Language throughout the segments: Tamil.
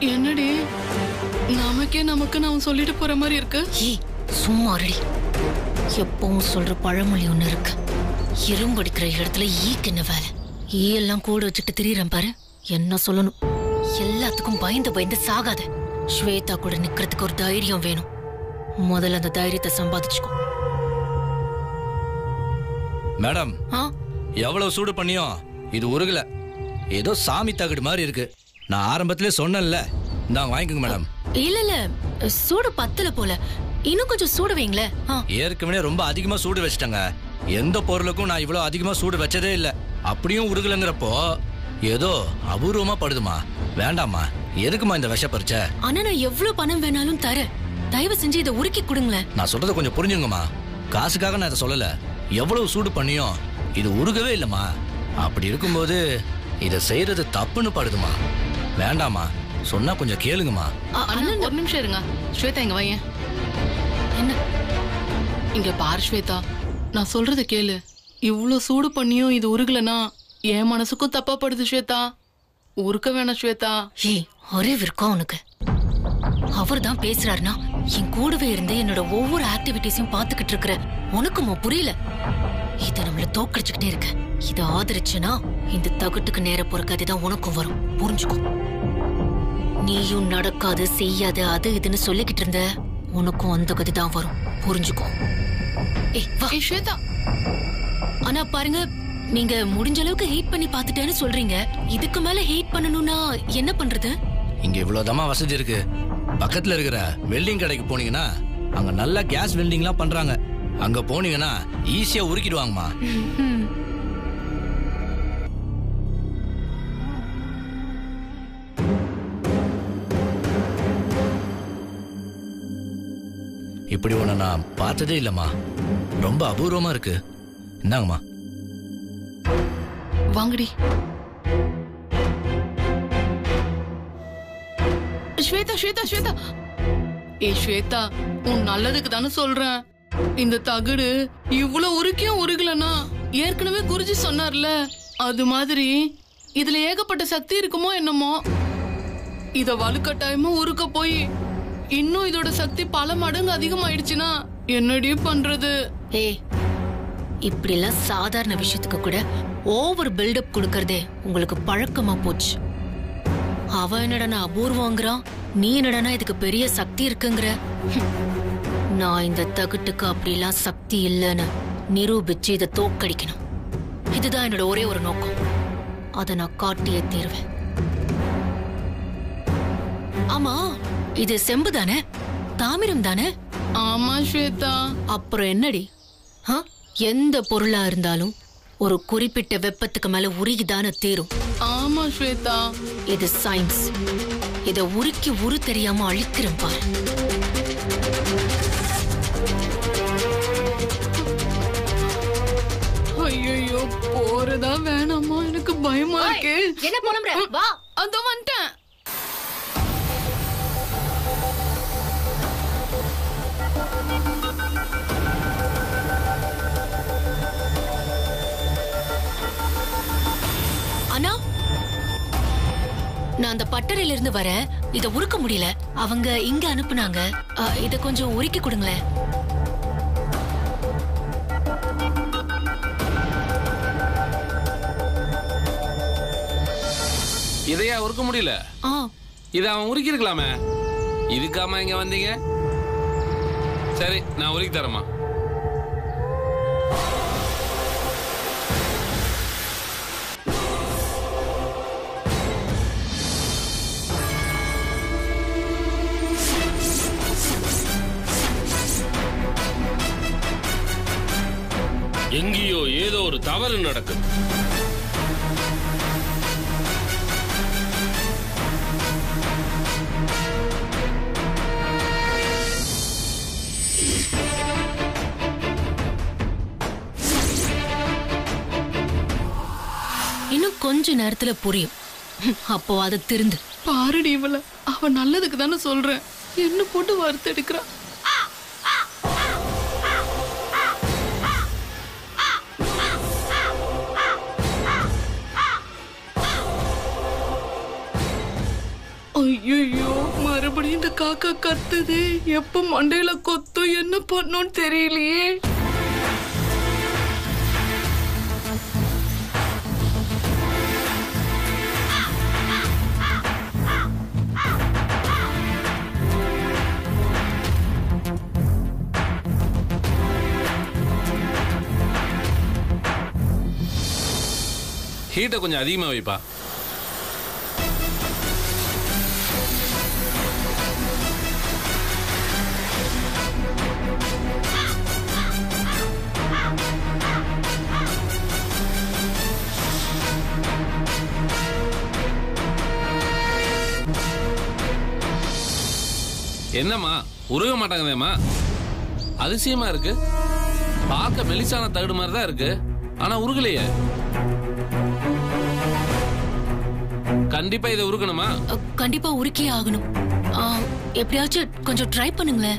என்னடி நமக்கே நமக்குன்னு அவன் சொல்லிட்டு போற மாதிரி இருக்கு ஏய் சும்மா இருடி எப்பவும் சொல்ற பழமொழி ஒண்ணு இருக்கு இரும்படிக்கிற இடத்துல ஈக்கு என்ன வேலை ஈ எல்லாம் கூட வச்சுட்டு திரியறேன் பாரு என்ன சொல்லணும் எல்லாத்துக்கும் பயந்து பயந்து சாகாத ஸ்வேதா கூட நிக்கிறதுக்கு ஒரு தைரியம் வேணும் முதல்ல அந்த தைரியத்தை சம்பாதிச்சுக்கோ மேடம் ஆ எவ்வளவு சூடு பண்ணியும் இது உருகல ஏதோ சாமி தகடு மாதிரி இருக்கு நான் ஆரம்பத்திலே சொன்னேன்ல இந்தாங்க வாங்கிக்கோங்க மேடம் இல்ல இல்ல சூடு பத்தல போல இன்னும் கொஞ்சம் சூடு வைங்களேன் ஆ ஏற்கனவே ரொம்ப அதிகமா சூடு வச்சிட்டேங்க எந்த பொருளுக்கும் நான் இவ்வளவு அதிகமா சூடு வச்சதே இல்ல அப்படியும் உருகலங்கிறப்போ ஏதோ அபூர்வமா படுதுமா வேண்டாம்மா எதுக்குமா இந்த விஷ பறிச்ச ஆனா நான் எவ்வளவு பணம் வேணாலும் தரேன் தயவு செஞ்சு இதை உருக்கி கொடுங்களேன் நான் சொல்றதை கொஞ்சம் புரிஞ்சுங்கம்மா காசுக்காக நான் இதை சொல்லல எவ்வளவு சூடு பண்ணியும் இது உருகவே இல்லம்மா அப்படி இருக்கும்போது இதை செய்யறது தப்புன்னு படுதுமா வேண்டாம்மா சொன்னா கொஞ்சம் கேளுங்கம்மா ஆ, அண்ணா ஒரு நிமிஷம் இருங்க ஸ்வேதா இங்க வையேன் என்ன இங்க பாரு ஸ்வேதா நான் சொல்றத கேளு இவ்ளோ சூடு பண்ணியும் இது உருகலனா என் மனசுக்கும் தப்பா படுது ஸ்வேதா உருக்க வேணாம் ஸ்வேதா ஏய் அறிவு இருக்கா உனக்கு அவர் தான் பேசுறாருன்னா என் கூடவே இருந்து என்னோட ஒவ்வொரு ஆக்டிவிட்டிஸையும் பாத்துக்கிட்டு இருக்கிற உனக்குமா புரியல இத நம்மள தோக்கடிச்சுக்கிட்டே இருக்க இத ஆதரிச்சுனா இந்த தகுட்டுக்கு நேர போற கதை தான் உனக்கும் வரும் புரிஞ்சுக்கோ நீயும் நடக்காது செய்யாத அது இதுன்னு சொல்லிக்கிட்டு இருந்த உனக்கும் அந்த கதை தான் வரும் புரிஞ்சுக்கோ ஏய் வா ஏய் ஸ்வேதா ஆனா பாருங்க நீங்க முடிஞ்ச அளவுக்கு ஹீட் பண்ணி பாத்துட்டேன்னு சொல்றீங்க இதுக்கு மேல ஹீட் பண்ணணும்னா என்ன பண்றது இங்க இவ்வளவுதமா வசதி இருக்கு பக்கத்துல இருக்கிற வெல்டிங் கடைக்கு போனீங்கன்னா அங்க நல்ல கேஸ் வெல்டிங்லாம் பண்றாங்க அங்க போனீங்கன்னா ஈஸியா உருக்கிடுவாங்கம்மா இப்படி ஒண்ணு நான் பார்த்ததே இல்லம்மா ரொம்ப அபூர்வமா இருக்கு இந்தாங்கம்மா வாங்கடி ஸ்வேதா ஸ்வேதா ஸ்வேதா ஏய் ஸ்வேதா உன் நல்லதுக்கு தானே சொல்றேன் இந்த தகடு இவ்வளவு உருக்கியும் உருகலனா ஏற்கனவே குருஜி சொன்னார்ல அது மாதிரி இதுல ஏகப்பட்ட சக்தி இருக்குமோ என்னமோ இத வலுக்கட்டாயமா உருக்க போய் இன்னும் இதோட சக்தி பல மடங்கு அதிகமாயிடுச்சுன்னா என்னடி பண்றது ஏய் இப்படிலாம் சாதாரண விஷயத்துக்கு கூட ஓவர் பில்டப் கொடுக்கறதே உங்களுக்கு பழக்கமா போச்சு அவ என்னடனா அபூர்வங்கிறான் நீ என்னடனா இதுக்கு பெரிய சக்தி இருக்குங்கிற ஹம். நான் இந்த தகுட்டுக்கு அப்படிலாம் சக்தி இல்லைன்னு நிரூபிச்சு இதை தோக்கடிக்கணும் இதுதான் என்னோட ஒரே ஒரு நோக்கம் அதை நான் காட்டியே தீர்வேன் ஆமா இது செம்பு தானே தாமிரம் தானே ஆமா ஸ்வேதா அப்புறம் என்னடி ஆ? எந்த பொருளா இருந்தாலும் ஒரு குறிப்பிட்ட வெப்பத்துக்கு மேல உருகிதானே தீரும் ஆமா ஸ்வேதா இது சயின்ஸ் இத உருக்கி உரு தெரியாம அழிக்கிறேன் பாரு ஐயோ போறதா வேணாமா எனக்கு பயமா இருக்கு என்ன புலம்புற வா அதோ வந்துட்டேன் அண்ணா நான் அந்த பட்டறையில இருந்து வரேன் இத உருக்க முடியல அவங்க இங்க அனுப்புனாங்க அ, இத கொஞ்சம் உருக்கி கொடுங்களேன் இதையா உருக்க முடியல ஆ இதை அவன் உருக்கி இருக்கலாமே இதுக்காம இங்க வந்தீங்க சரி நான் உருக்கி தரேம்மா எங்கேயோ ஏதோ ஒரு தவறு நடக்குது இன்னும் கொஞ்ச நேரத்துல புரியும் அப்போ அதை திருந்து பாருடி இவள அவ நல்லதுக்கு தானே சொல்றேன் என்ன போட்டு வறுத்தெடுக்கிறா ஐயோ மறுபடியும் இந்த காக்கா கத்துது எப்ப மண்டையில கொத்தும் என்ன பண்ணும் தெரியலையே ஹீட்டை கொஞ்சம் அதிகமா வைப்பா என்னம்மா உருக மாட்டாங்கதேம்மா அதிசயமா இருக்கு பார்க்க மெலிசான தகடு மாதிரி தான் இருக்கு ஆனா உருகலையே கண்டிப்பா இதை உருக்கணுமா அ, கண்டிப்பா உருக்கியே ஆகணும் ஆ, எப்படியாச்சும் கொஞ்சம் ட்ரை பண்ணுங்களேன்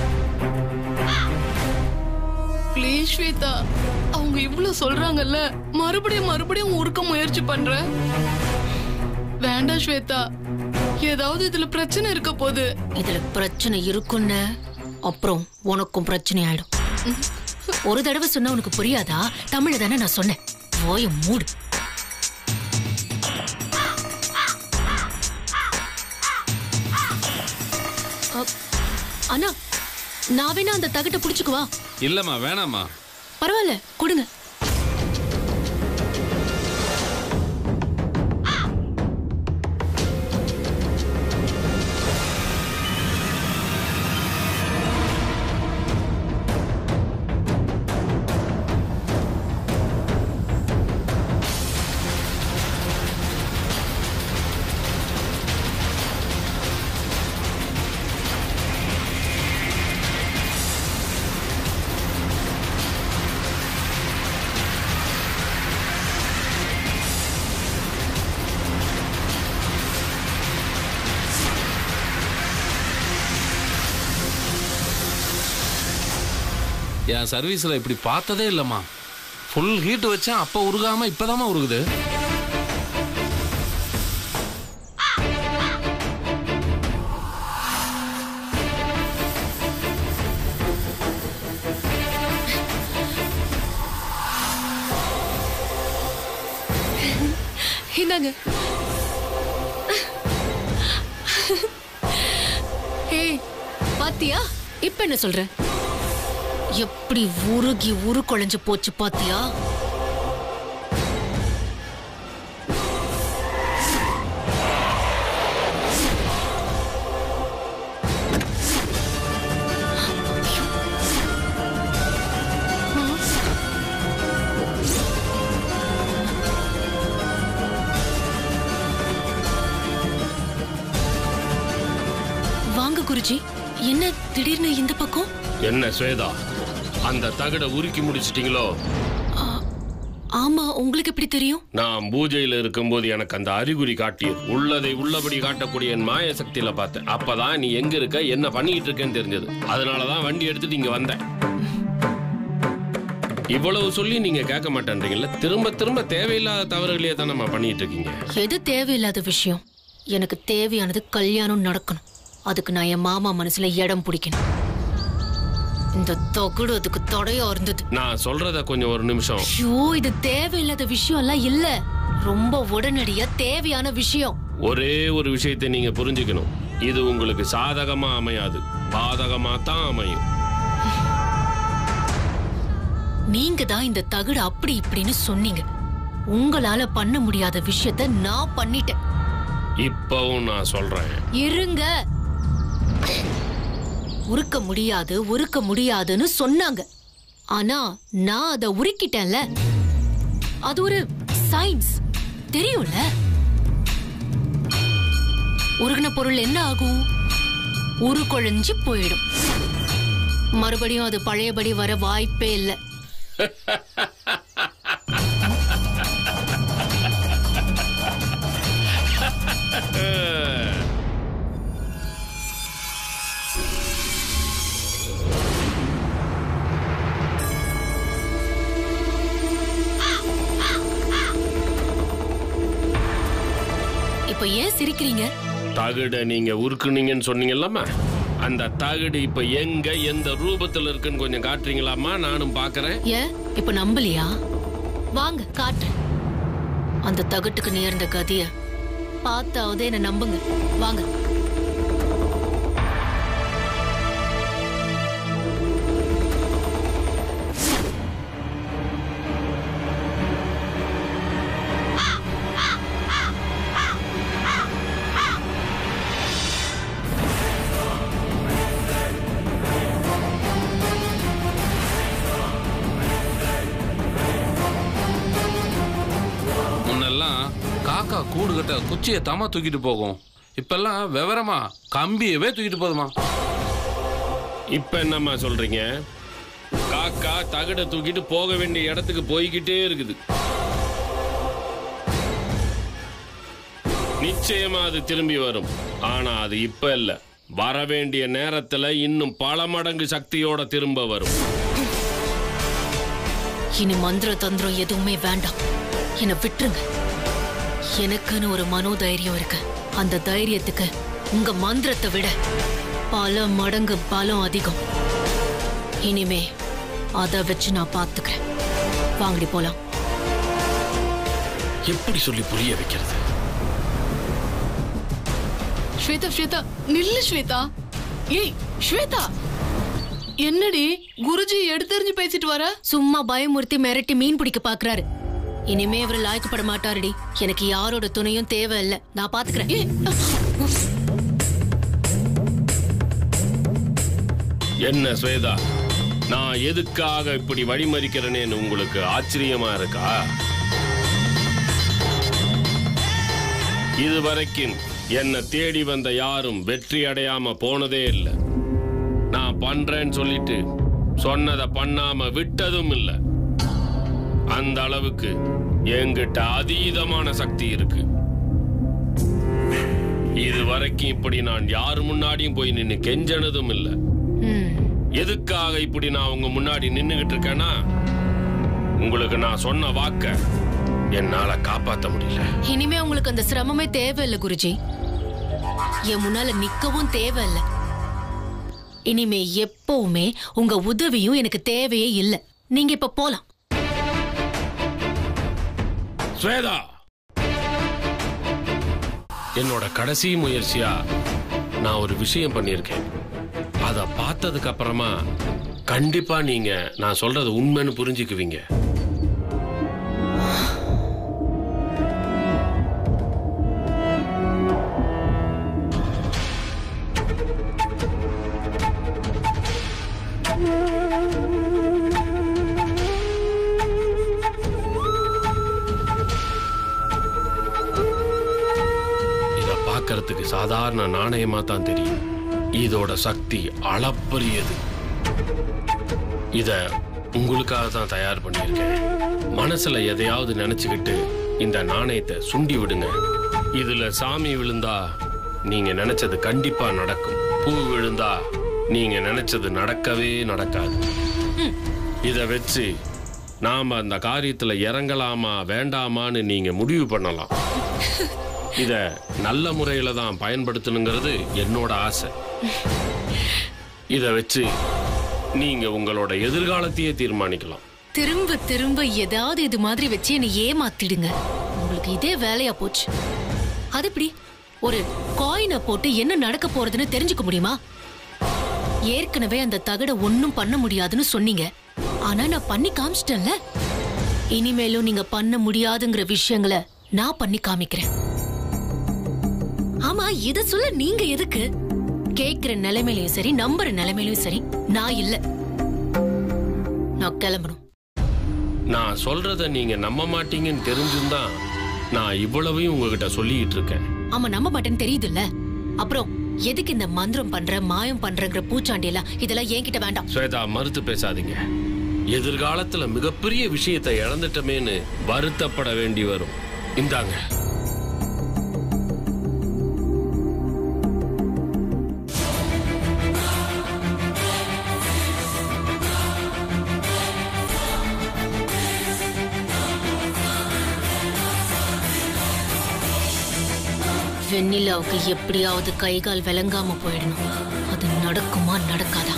ப்ளீஸ் ஸ்வேதா அவங்க இவ்வளவு சொல்றாங்கல்ல மறுபடியும் மறுபடியும் உருக்க முயற்சி பண்ற வேண்டாம் ஸ்வேதா ஏதாவது இதுல பிரச்சனை இருக்க போகுது இதுல பிரச்சனை இருக்குன்னு அப்புறம் உனக்கும் பிரச்சனை ஆயிடும் ஒரு தடவை சொன்னா உனக்கு புரியாதா தமிழ்ல தானே நான் சொன்னேன் ஓய மூடு அ, அண்ணா நான் வேணா அந்த தகட்டை புடிச்சுக்குவா இல்லம்மா வேணாம்மா பரவாயில்ல கொடுங்க என் சர்வீஸ்ல இப்படி பார்த்ததே இல்லம்மா ஃபுல் ஹீட் வச்சேன் அப்ப உருகாம இப்பதாம்மா உருகுது இந்தாங்க ஏய் பாத்தியா இப்ப என்ன சொல்ற எப்படி உருகி உரு குழஞ்சு போச்சு பாத்தியா வாங்க குருஜி என்ன திடீர்னு இந்த பக்கம் என்ன ஸ்வேதா அந்த தகட உருக்கி முடிச்சிட்டீங்களோ ஆமா உங்களுக்கு எப்படி தெரியும் நான் பூஜையில இருக்கும்போது எனக்கு அந்த அறிகுறி காட்டியது உள்ளதை உள்ளபடி காட்டக்கூடிய என் மாய சக்தியில பார்த்தேன் அப்பதான் நீ எங்க இருக்க என்ன பண்ணிட்டு இருக்கேன்னு தெரிஞ்சது அதனாலதான் வண்டி எடுத்துட்டு இங்க வந்தேன் இவ்வளவு சொல்லி நீங்க கேட்க மாட்டேன்றீங்கல்ல திரும்ப திரும்ப தேவையில்லாத தவறுகளையே தான் நம்ம பண்ணிட்டு இருக்கீங்க எது தேவையில்லாத விஷயம் எனக்கு தேவையானது கல்யாணம் நடக்கணும் அதுக்கு நான் என் மாமா மனசுல இடம் பிடிக்கணும் இந்த தகுடு அதுக்கு தடையா இருந்தது நான் சொல்றத கொஞ்சம் ஒரு நிமிஷம் ஐயோ இது தேவையில்லாத விஷயம் எல்லாம் இல்ல ரொம்ப உடனடியா தேவையான விஷயம் ஒரே ஒரு விஷயத்தை நீங்க புரிஞ்சுக்கணும் இது உங்களுக்கு சாதகமா அமையாது பாதகமா தான் அமையும் நீங்க தான் இந்த தகுடு அப்படி இப்படின்னு சொன்னீங்க உங்களால பண்ண முடியாத விஷயத்த நான் பண்ணிட்டேன் இப்பவும் நான் சொல்றேன் இருங்க உருக்க முடியாது உருக்க முடியாதுன்னு சொன்னாங்க ஆனா நான் அதை உருக்கிட்டேன்ல அது ஒரு சயின்ஸ் தெரியும்ல உருகின பொருள் என்ன ஆகும் உருக்குழஞ்சு போயிடும் மறுபடியும் அது பழையபடி வர வாய்ப்பே இல்லை இப்ப ஏன் சிரிக்கிறீங்க தகுடை நீங்க உருக்குனீங்கன்னு சொன்னீங்கல்லம்மா அந்த தகுடு இப்ப எங்க எந்த ரூபத்துல இருக்குன்னு கொஞ்சம் காட்டுறீங்களாம்மா நானும் பாக்குறேன் ஏன் இப்ப நம்பலையா வாங்க காட்டுறேன் அந்த தகட்டுக்கு நேர்ந்த கதிய பார்த்தாவது என்ன நம்புங்க வாங்க முன்னெல்லாம் காக்கா கூடு கட்ட குச்சியை தமா தூக்கிட்டு போகும் இப்பெல்லாம் விவரமா கம்பியவே தூக்கிட்டு போதுமா இப்ப என்னம்மா சொல்றீங்க காக்கா தகுடை தூக்கிட்டு போக வேண்டிய இடத்துக்கு போய்கிட்டே இருக்குது நிச்சயமா அது திரும்பி வரும் ஆனா அது இப்ப இல்ல வர வேண்டிய நேரத்துல இன்னும் பல மடங்கு சக்தியோட திரும்ப வரும் இனி மந்திர தந்திரம் எதுவுமே வேண்டாம் என்னை விட்டுருங்க எனக்குன்னு ஒரு மனோதைரியம் இருக்கு அந்த தைரியத்துக்கு உங்க மந்திரத்தை விட பல மடங்கு பலம் அதிகம் இனிமே அதை வச்சு நான் பார்த்துக்கிறேன் வாங்கடி போலாம் எப்படி சொல்லி புரிய வைக்கிறது ஸ்வேதா ஸ்வேதா நில்லு ஸ்வேதா ஏய் ஸ்வேதா என்னடி குருஜி எடுத்தெறிஞ்சு பேசிட்டு வர சும்மா பயமுறுத்தி மிரட்டி மீன் பிடிக்க பாக்குறாரு இனிமே இவர் லாய்க்கப்பட மாட்டாருடி எனக்கு யாரோட துணையும் தேவையில்லை நான் பாத்துக்கிறேன் ஏய் என்ன ஸ்வேதா நான் எதுக்காக இப்படி வழிமறிக்கிறேனேன்னு உங்களுக்கு ஆச்சரியமா இருக்கா இதுவரைக்கும் என்னை தேடி வந்த யாரும் வெற்றி அடையாம போனதே இல்லை நான் பண்றேன்னு சொல்லிட்டு சொன்னதை பண்ணாம விட்டதும் இல்லை அந்த அளவுக்கு என்கிட்ட அதீதமான சக்தி இருக்கு இது வரைக்கும் இப்படி நான் யார் முன்னாடியும் போய் நின்னு கெஞ்சனதும் இல்லை ம், எதுக்காக இப்படி நான் உங்க முன்னாடி நின்னுகிட்டு இருக்கேன்னா உங்களுக்கு நான் சொன்ன வாக்க என்னால காப்பாத்த முடியல இனிமே உங்களுக்கு அந்த சிரமமே தேவையில்லை குருஜி என் முன்னால நிக்கவும் தேவையில்லை இனிமே எப்பவுமே உங்க உதவியும் எனக்கு தேவையே இல்லை நீங்க இப்ப போலாம் ஸ்வேதா என்னோட கடைசி முயற்சியா நான் ஒரு விஷயம் பண்ணியிருக்கேன் அதை பார்த்ததுக்கு அப்புறமா கண்டிப்பா நீங்க நான் சொல்றது உண்மைன்னு புரிஞ்சுக்குவீங்க இத பார்க்கறதுக்கு சாதாரண நாணயமா தான் தெரியும் இதோட சக்தி அளப்பரியது இத உங்களுக்காக தான் தயார் பண்ணியிருக்கேன் மனசுல எதையாவது நினைச்சுக்கிட்டு இந்த நாணயத்தை சுண்டி விடுங்க இதுல சாமி விழுந்தா நீங்க நினைச்சது கண்டிப்பா நடக்கும் பூ விழுந்தா நீங்க நினைச்சது நடக்கவே நடக்காது இத வச்சு நாம அந்த காரியத்துல இறங்கலாமா வேண்டாமான்னு நீங்க முடிவு பண்ணலாம் இத நல்ல முறையில தான் பயன்படுத்தணுங்கிறது என்னோட ஆசை இத வச்சு நீங்க உங்களோட எதிர்காலத்தையே தீர்மானிக்கலாம் திரும்ப திரும்ப ஏதாவது இது மாதிரி வச்சு என்னை ஏமாத்திடுங்க உங்களுக்கு இதே வேலையா போச்சு அது எப்படி ஒரு காயினை போட்டு என்ன நடக்க போறதுன்னு தெரிஞ்சுக்க முடியுமா ஏற்கனவே அந்த தகட ஒண்ணும் பண்ண முடியாதுன்னு சொன்னீங்க ஆனா நான் பண்ணி காமிச்சிட்டேன்ல இனிமேலும் நீங்க பண்ண முடியாதுங்கிற விஷயங்களை நான் பண்ணி காமிக்கிறேன் ஆமா இத சொல்ல நீங்க எதுக்கு கேக்குற நிலைமையிலயும் சரி நம்புற நிலைமையிலயும் சரி நான் இல்ல நான் கிளம்பணும் நான் சொல்றத நீங்க நம்ப மாட்டீங்கன்னு தெரிஞ்சுதான் நான் இவ்வளவையும் உங்ககிட்ட சொல்லிட்டு இருக்கேன் ஆமா நம்ப மாட்டேன்னு தெரியுதுல்ல அப்புறம் எதுக்கு இந்த மந்திரம் பண்ற மாயம் பண்றங்கிற பூச்சாண்டி எல்லாம் இதெல்லாம் என்கிட்ட வேண்டாம் ஸ்வேதா மறுத்து பேசாதீங்க எதிர்காலத்துல மிகப்பெரிய விஷயத்தை இழந்துட்டமேன்னு வருத்தப்பட வேண்டி வரும் இந்தாங்க வெண்ணிலாவுக்கு எப்படியாவது கை கால் விளங்காம போயிடணும் அது நடக்குமா நடக்காதா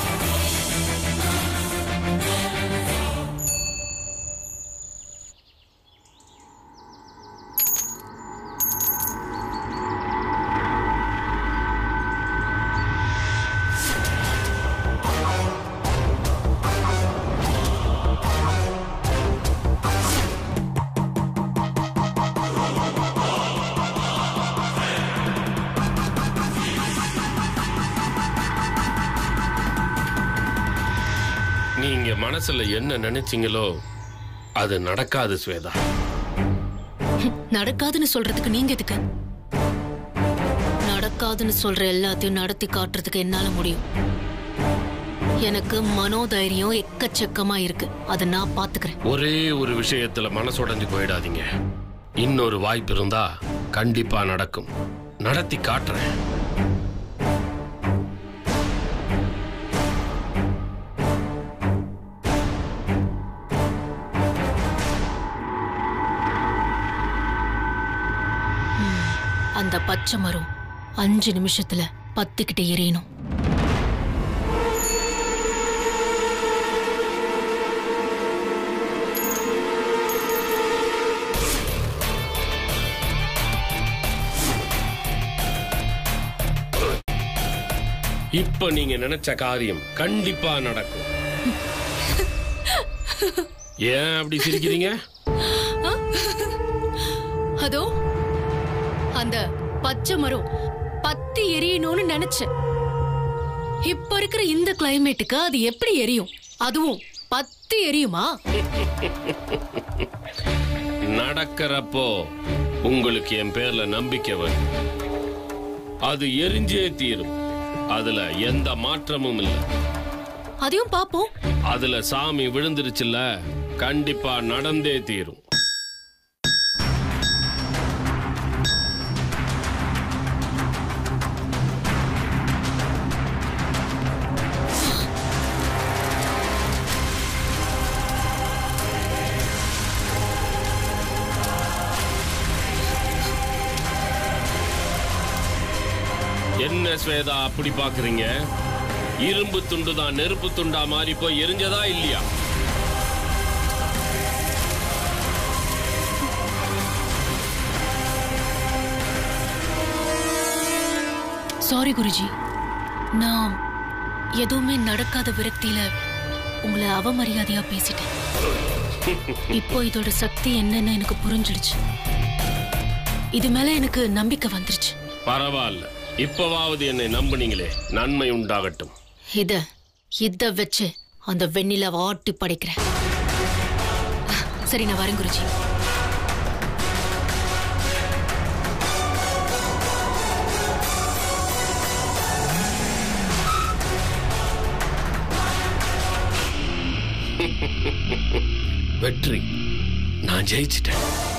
நீங்க மனசுல என்ன நினைச்சீங்களோ அது நடக்காது ஸ்வேதா நடக்காதுன்னு சொல்றதுக்கு நீங்க எதுக்கு நடக்காதுன்னு சொல்ற எல்லாத்தையும் நடத்தி காட்டுறதுக்கு என்னால முடியும் எனக்கு மனோதைரியம் எக்கச்சக்கமா இருக்கு அதை நான் பாத்துக்கிறேன் ஒரே ஒரு விஷயத்துல மனசுடைஞ்சு போயிடாதீங்க இன்னொரு வாய்ப்பு இருந்தா கண்டிப்பா நடக்கும் நடத்தி காட்டுறேன் அந்த பச்சை மரம் அஞ்சு நிமிஷத்துல பத்துக்கிட்ட எரியணும் இப்ப நீங்க நினைச்ச காரியம் கண்டிப்பா நடக்கும் ஏன் அப்படி சிரிக்கிறீங்க அதோ அந்த பச்சை மரம் பத்தி எரியணும்னு நினைச்சேன் இப்ப இருக்கிற இந்த கிளைமேட்டுக்கு அது எப்படி எரியும் அதுவும் பத்து எரியுமா நடக்கிறப்போ உங்களுக்கு என் பேர்ல நம்பிக்கை வரும் அது எரிஞ்சே தீரும் அதுல எந்த மாற்றமும் இல்லை அதையும் பாப்போம் அதுல சாமி விழுந்துருச்சுல்ல கண்டிப்பா நடந்தே தீரும் என்ன ஸ்வேதா அப்படி பாக்குறீங்க இரும்பு துண்டு தான் நெருப்பு துண்டா மாறி போய் எரிஞ்சதா இல்லையா சாரி குருஜி நான் எதுவுமே நடக்காத விரக்தியில உங்களை அவமரியாதையா பேசிட்டேன் இப்போ இதோட சக்தி என்னன்னு எனக்கு புரிஞ்சிடுச்சு இது மேல எனக்கு நம்பிக்கை வந்துருச்சு பரவாயில்ல இப்பவாவது என்னை நம்புனீங்களே நன்மை உண்டாகட்டும் இத இத வச்சு அந்த வெண்ணிலாவை ஆட்டி படைக்கிறேன் சரி நான் வரேன் குருஜி வெற்றி நான் ஜெயிச்சிட்டேன்